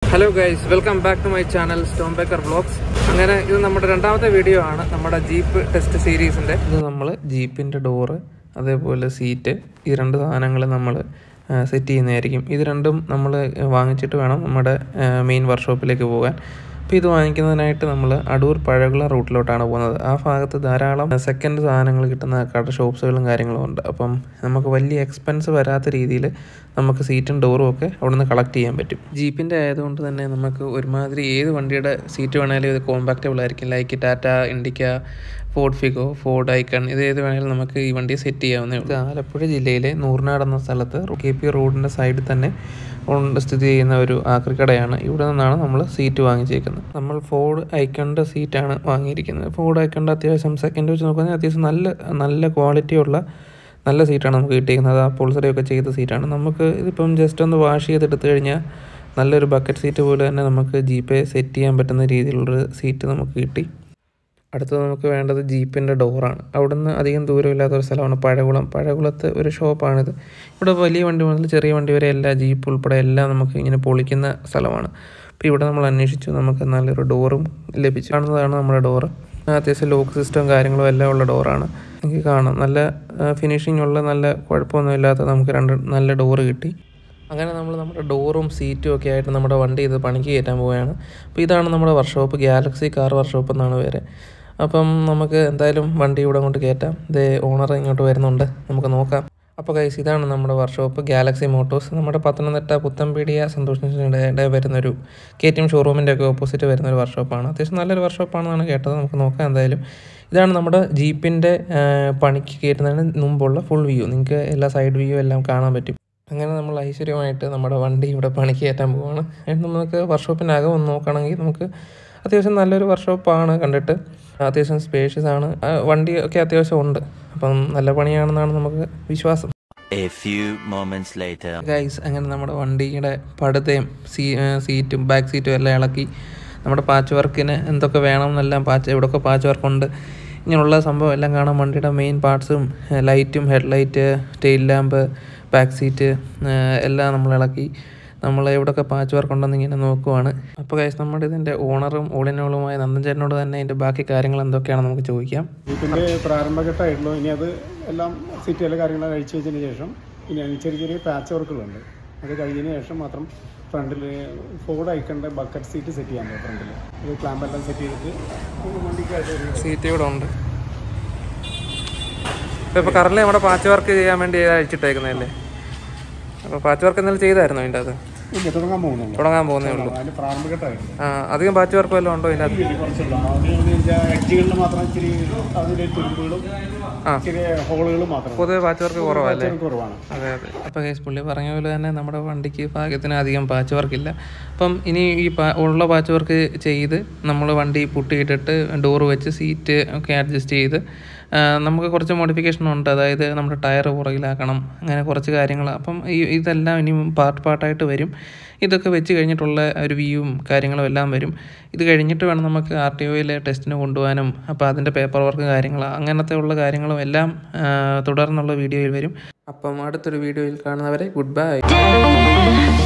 Hello guys welcome back to my channel stone baker vlogs അങ്ങനെ ഇത് നമ്മുടെ രണ്ടാമത്തെ വീഡിയോ ആണ് നമ്മുടെ ജീപ്പ് ടെസ്റ്റ് സീരീസിൻ്റെ ഇത് നമ്മൾ ജീപ്പിൻ്റെ ഡോറ് അതേപോലെ സീറ്റ് ഈ രണ്ട് സാധനങ്ങൾ നമ്മൾ സെറ്റ് ചെയ്യുന്നതായിരിക്കും ഇത് രണ്ടും നമ്മൾ വാങ്ങിച്ചിട്ട് വേണം നമ്മുടെ മെയിൻ വർക്ക്ഷോപ്പിലേക്ക് പോകാൻ അപ്പോൾ ഇത് വാങ്ങിക്കുന്നതിനായിട്ട് നമ്മൾ അടൂർ പഴകുള റൂട്ടിലോട്ടാണ് പോകുന്നത് ആ ഭാഗത്ത് ധാരാളം സെക്കൻഡ് സാധനങ്ങൾ കിട്ടുന്ന കട ഷോപ്സുകളും കാര്യങ്ങളും ഉണ്ട് അപ്പം നമുക്ക് വലിയ എക്സ്പെൻസ് വരാത്ത രീതിയിൽ നമുക്ക് സീറ്റും ഡോറും ഒക്കെ അവിടെ നിന്ന് കളക്ട് ചെയ്യാൻ പറ്റും ജീപ്പിൻ്റെ ആയതുകൊണ്ട് തന്നെ നമുക്ക് ഒരുമാതിരി ഏത് വണ്ടിയുടെ സീറ്റ് വേണേലും ഇത് കോമ്പാക്റ്റബിൾ ആയിരിക്കും like Tata Indica Ford Figo Ford Ikon ഇത് ഏത് വേണേലും നമുക്ക് ഈ വണ്ടി സെറ്റ് ചെയ്യാവുന്നേ ഉള്ളൂ ആലപ്പുഴ ജില്ലയിലെ നൂറിനാട് എന്ന സ്ഥലത്ത് കെ പി റോഡിൻ്റെ സൈഡിൽ തന്നെ ഉണ്ട് സ്ഥിതി ചെയ്യുന്ന ഒരു ആക്രിക്കടയാണ് ഇവിടെ നിന്നാണ് നമ്മൾ സീറ്റ് വാങ്ങിച്ചേക്കുന്നത് നമ്മൾ ഫോർഡ് ഐക്കണിൻ്റെ സീറ്റാണ് വാങ്ങിയിരിക്കുന്നത് ഫോർഡ് ഐക്കണിൻ്റെ അത്യാവശ്യം സെക്കൻഡ് വെച്ച് നോക്കുകയാണെങ്കിൽ അത്യാവശ്യം നല്ല നല്ല ക്വാളിറ്റിയുള്ള നല്ല സീറ്റാണ് നമുക്ക് കിട്ടിയിരിക്കുന്നത് ആ പുൾസറി ഒക്കെ ചെയ്ത സീറ്റാണ് നമുക്ക് ഇതിപ്പം ജസ്റ്റ് ഒന്ന് വാഷ് ചെയ്തെടുത്തു കഴിഞ്ഞാൽ നല്ലൊരു ബക്കറ്റ് സീറ്റ് പോലെ തന്നെ നമുക്ക് ജീപ്പേ സെറ്റ് ചെയ്യാൻ പറ്റുന്ന രീതിയിലുള്ളൊരു സീറ്റ് നമുക്ക് കിട്ടി അടുത്തത് നമുക്ക് വേണ്ടത് ജീപ്പിൻ്റെ ഡോറാണ് അവിടുന്ന് അധികം ദൂരമില്ലാത്ത ഒരു സ്ഥലമാണ് പഴകുളം പഴകുളത്ത് ഒരു ഷോപ്പാണിത് ഇവിടെ വലിയ വണ്ടി മുതൽ ചെറിയ വണ്ടി വരെ എല്ലാ ജീപ്പ് ഉൾപ്പെടെ എല്ലാം നമുക്ക് ഇങ്ങനെ പൊളിക്കുന്ന സ്ഥലമാണ് അപ്പോൾ ഇവിടെ നമ്മൾ അന്വേഷിച്ചു നമുക്ക് നല്ലൊരു ഡോറും ലഭിച്ചു കാണുന്നതാണ് നമ്മുടെ ഡോറ് അത്യാവശ്യം ലോക്ക് സിസ്റ്റവും കാര്യങ്ങളും എല്ലാം ഉള്ള ഡോറാണ് എനിക്ക് കാണാം നല്ല ഫിനിഷിംഗ് ഉള്ള നല്ല കുഴപ്പമൊന്നുമില്ലാത്ത നമുക്ക് രണ്ട് നല്ല ഡോറ് കിട്ടി അങ്ങനെ നമ്മൾ നമ്മുടെ ഡോറും സീറ്റും ഒക്കെ ആയിട്ട് നമ്മുടെ വണ്ടി ഇത് പണിക്ക് കയറ്റാൻ പോവുകയാണ് അപ്പോൾ ഇതാണ് നമ്മുടെ വർക്ക്ഷോപ്പ് ഗാലക്സി കാർ വർക്ക്ഷോപ്പ് എന്നാണ് പേര് അപ്പം നമുക്ക് എന്തായാലും വണ്ടി ഇവിടെ അങ്ങോട്ട് കയറ്റാം ഇത് ഓണർ ഇങ്ങോട്ട് വരുന്നുണ്ട് നമുക്ക് നോക്കാം അപ്പോൾ കൈസ് ഇതാണ് നമ്മുടെ വർക്ക്ഷോപ്പ് ഗാലക്സി മോട്ടോഴ്സ് നമ്മുടെ പത്തനംതിട്ട പുത്തമ്പീടിയ സന്തോഷിൻ്റെ വരുന്നൊരു കെ ടി എം ഷോറൂമിൻ്റെ ഒക്കെ ഓപ്പോസിറ്റ് വരുന്ന ഒരു വർക്ക്ഷോപ്പാണ് അത്യാവശ്യം നല്ലൊരു വർക്ക്ഷോപ്പാണെന്നാണ് കേട്ടത് നമുക്ക് നോക്കാം എന്തായാലും ഇതാണ് നമ്മുടെ ജീപ്പിൻ്റെ പണിക്ക് കയറ്റുന്നതിന് മുമ്പുള്ള ഫുൾ വ്യൂ നിങ്ങൾക്ക് എല്ലാ സൈഡ് വ്യൂ എല്ലാം കാണാൻ പറ്റും അങ്ങനെ നമ്മൾ ഐശ്വര്യമായിട്ട് നമ്മുടെ വണ്ടി ഇവിടെ പണിക്ക് കയറ്റാൻ പോവാണ് എന്നിട്ട് നമുക്ക് വർക്ക്ഷോപ്പിനകം ഒന്ന് നോക്കുകയാണെങ്കിൽ നമുക്ക് അത്യാവശ്യം നല്ലൊരു വർക്ക്ഷോപ്പാണ് കണ്ടിട്ട് അത്യാവശ്യം സ്പേഷ്യസ് ആണ് വണ്ടി ഒക്കെ അത്യാവശ്യം ഉണ്ട് അപ്പം നല്ല പണിയാണെന്നാണ് നമുക്ക് വിശ്വാസം A few moments later. Guys അങ്ങനെ നമ്മുടെ വണ്ടിയുടെ പടുതയും സീ സീറ്റും ബാക്ക് സീറ്റും എല്ലാം ഇളക്കി നമ്മുടെ പാച്ച് വർക്കിന് എന്തൊക്കെ വേണം എന്നെല്ലാം പാച്ച് ഇവിടെയൊക്കെ പാച്ച് വർക്കുണ്ട് ഇങ്ങനെയുള്ള സംഭവം എല്ലാം കാണാൻ വണ്ടിയുടെ മെയിൻ പാർട്സും ലൈറ്റും headlight tail lamp back seat എല്ലാം നമ്മൾ ഇളക്കി നമ്മൾ എവിടെയൊക്കെ പാച്ച് വർക്ക് ഉണ്ടെന്ന് ഇങ്ങനെ നോക്കുവാണ് അപ്പോൾ കഴിച്ച് നമ്മുടെ ഇതിൻ്റെ ഓണറും ഓളിനോളുമായ നന്ദൻ ചേട്ടനോട് തന്നെ ഇതിൻ്റെ ബാക്കി കാര്യങ്ങൾ എന്തൊക്കെയാണെന്ന് നമുക്ക് ചോദിക്കാം ഇതിൻ്റെ പ്രാരംഭഘട്ടമായിട്ടുള്ളൂ ഇനി അത് എല്ലാം സീറ്റുകൾ കാര്യങ്ങളൊക്കെ കഴിച്ചു വെച്ചതിന് ശേഷം ഇനി അതിന് ചെറിയ ചെറിയ പാച്ച് വർക്കുകളുണ്ട് അത് കഴിഞ്ഞതിന് ശേഷം മാത്രം ഫ്രണ്ടിൽ ഫോർഡ് ഐക്കണിൻ്റെ ബക്കറ്റ് സീറ്റ് സെറ്റ് ചെയ്യാൻ പറ്റും ഫ്രണ്ടിൽ അത് ക്ലാമ്പ് എല്ലാം സെറ്റ് ചെയ്തിട്ട് വണ്ടിക്കായിട്ട് ഒരു സീറ്റ് ഇവിടെ ഉണ്ട് ഇപ്പോൾ ഇപ്പോൾ കറണ്ടിൽ നമ്മുടെ പാച്ച് വർക്ക് ചെയ്യാൻ വേണ്ടി അഴിച്ചിട്ടേക്കുന്നതല്ലേ അപ്പോൾ പാച്ച് വർക്ക് എന്തെങ്കിലും ചെയ്തായിരുന്നോ അതിൻ്റെ അത് ഇല്ല തുടങ്ങാൻ പോകുന്നുള്ളൂ തുടങ്ങാൻ പോകുന്നേ ഉള്ളൂ അതിൻ്റെ പ്രാരംഭഘട്ടമായിട്ടുണ്ട് ആ, അധികം പാച്ച് വർക്ക് വല്ലതും ഉണ്ടോ ഇതിൻ്റെ അകത്ത് ഇല്ല, കുറച്ചുള്ളൂ ആദ്യം വെച്ചാൽ എഡ്ജുകളിൽ മാത്രം ഇച്ചിരി അതിൻ്റെ തുരുമ്പുകളും ആ. ചെറിയ ഹോളുകളും മാത്രം പൊതുവെ പാച്ച് വർക്ക് കുറവല്ലേ ചെറിയ കുറവാണ് അതെ അതെ അപ്പോൾ കേസ് പുള്ളി പറഞ്ഞ പോലെ തന്നെ നമ്മുടെ വണ്ടിക്ക് ഭാഗ്യത്തിന് അധികം പാച്ച് വർക്കില്ല അപ്പം ഇനി ഈ പാ- ഉള്ള പാച്ച് വർക്ക് ചെയ്ത് നമ്മൾ വണ്ടി പുട്ടിയിട്ടിട്ട് ഡോറ് വെച്ച് സീറ്റ് ഒക്കെ അഡ്ജസ്റ്റ് ചെയ്ത് ആ, നമുക്ക് കുറച്ച് മോഡിഫിക്കേഷൻ ഉണ്ട് അതായത് നമ്മുടെ ടയർ പുറകിലാക്കണം അങ്ങനെ കുറച്ച് കാര്യങ്ങൾ അപ്പം ഈ ഇതെല്ലാം ഇനി പാർട്ട് പാർട്ടായിട്ട് വരും ഇതൊക്കെ വെച്ച് കഴിഞ്ഞിട്ടുള്ള ഒരു വ്യൂവും കാര്യങ്ങളും എല്ലാം വരും ഇത് കഴിഞ്ഞിട്ട് വേണം നമുക്ക് ആർ ടി ഒയിലെ ടെസ്റ്റിന് കൊണ്ടുപോകാനും അപ്പോൾ അതിൻ്റെ പേപ്പർ വർക്ക് കാര്യങ്ങൾ അങ്ങനത്തെ ഉള്ള കാര്യങ്ങളും എല്ലാം ആ, തുടർന്നുള്ള വീഡിയോയിൽ വരും അപ്പം അടുത്തൊരു വീഡിയോയിൽ കാണുന്നവരെ ഗുഡ് ബൈ